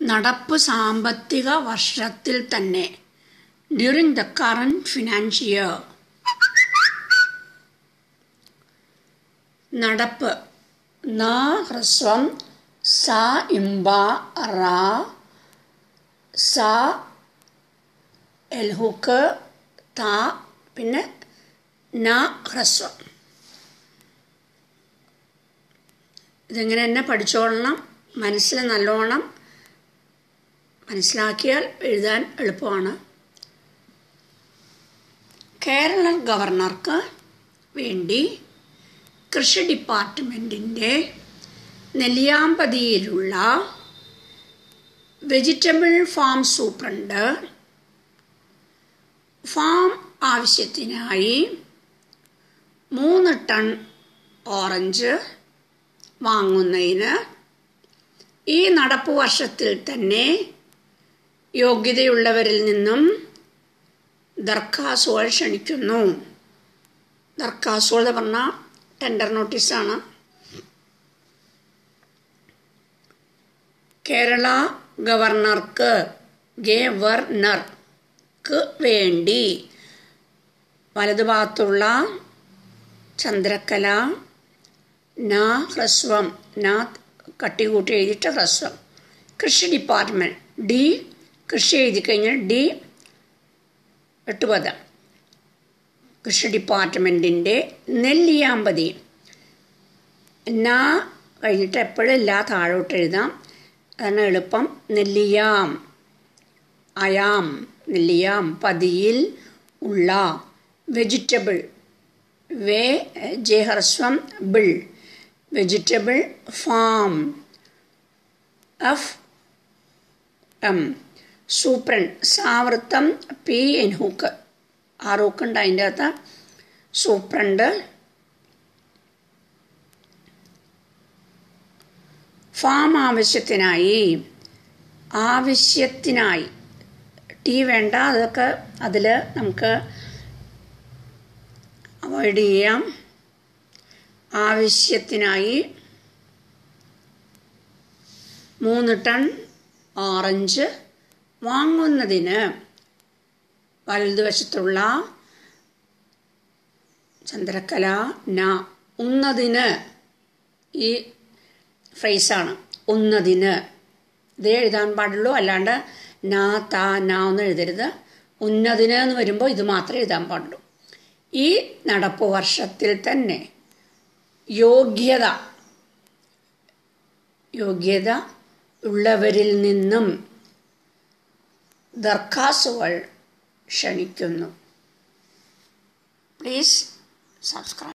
നടപ്പ് സാമ്പത്തിക വർഷത്തിൽ തന്നെ during the current financial year നടപ്പ് ന ഹ്രസ്വം സ ഇമ്പ റ സ എൽഹുക്ക് ത പിന്നെ ന ഹ്രസ്വം ഇതിങ്ങനെ തന്നെ പഠിച്ചോളണം മനസ്സിൽ നല്ലോണം മനസ്സിലാക്കിയാൽ എഴുതാൻ എളുപ്പമാണ് കേരള ഗവർണർക്ക് വേണ്ടി കൃഷി ഡിപ്പാർട്ട്മെൻറ്റിൻ്റെ നെല്ലിയാമ്പതിയിലുള്ള വെജിറ്റബിൾ ഫാം സൂപ്രണ്ട് ഫാം ആവശ്യത്തിനായി മൂന്ന് ടൺ ഓറഞ്ച് വാങ്ങുന്നതിന് ഈ നടപ്പ് വർഷത്തിൽ തന്നെ യോഗ്യതയുള്ളവരിൽ നിന്നും ദർഖാസുകൾ ക്ഷണിക്കുന്നു ദർഖാസുകൾ എന്ന് പറഞ്ഞാൽ ടെൻഡർ നോട്ടീസാണ് കേരള ഗവർണർക്ക് ഗവർണർക്ക് വേണ്ടി വലതുഭാഗത്തുള്ള ചന്ദ്രക്കല ന ഹ്രസ്വം ന കട്ടി കൂട്ടി എഴുതിയിട്ട് ഹ്രസ്വം കൃഷി ഡിപ്പാർട്ട്മെൻറ്റ് ഡി കൃഷി എഴുതി കഴിഞ്ഞാൽ ഡി എട്ടുപദം കൃഷി ഡിപ്പാർട്ട്മെൻറ്റിൻ്റെ നെല്ലിയാമ്പതി ന കഴിഞ്ഞിട്ട് എപ്പോഴും എല്ലാ താഴോട്ട് എഴുതാം അതാണ് എളുപ്പം നെല്ലിയാം അയാം നെല്ലിയാം പതിയിൽ ഉള്ള വെജിറ്റബിൾ വേ ജയഹർസ്വം ബിൾ വെജിറ്റബിൾ ഫാം എഫ് എം സൂപ്രൺ സാവൃത്തം പി എൻ ഹൂക്ക് ആറ് ഹൂക്കുണ്ട് അതിൻ്റെ അകത്ത് സൂപ്രണ്ട് ഫാം ആവശ്യത്തിനായി ആവശ്യത്തിനായി ടീ വേണ്ട അതൊക്കെ അതിൽ നമുക്ക് അവോയ്ഡ് ചെയ്യാം ആവശ്യത്തിനായി മൂന്ന് ടൺ ഓറഞ്ച് വാങ്ങുന്നതിന് വലതുവശത്തുള്ള ചന്ദ്രക്കല ന ഉന്നതിന് ഈ ഫ്രേസാണ് ഉന്നതിന് ഇതേ എഴുതാൻ പാടുള്ളൂ അല്ലാണ്ട് നാ താ നാ ഒന്നും എഴുതരുത് ഉന്നതിന് എന്ന് വരുമ്പോൾ ഇത് മാത്രമേ എഴുതാൻ പാടുള്ളൂ ഈ നടപ്പ് വർഷത്തിൽ തന്നെ യോഗ്യത യോഗ്യത ഉള്ളവരിൽ നിന്നും ദർഖാസുകൾ ക്ഷണിക്കുന്നു പ്ലീസ് സബ്സ്ക്രൈബ്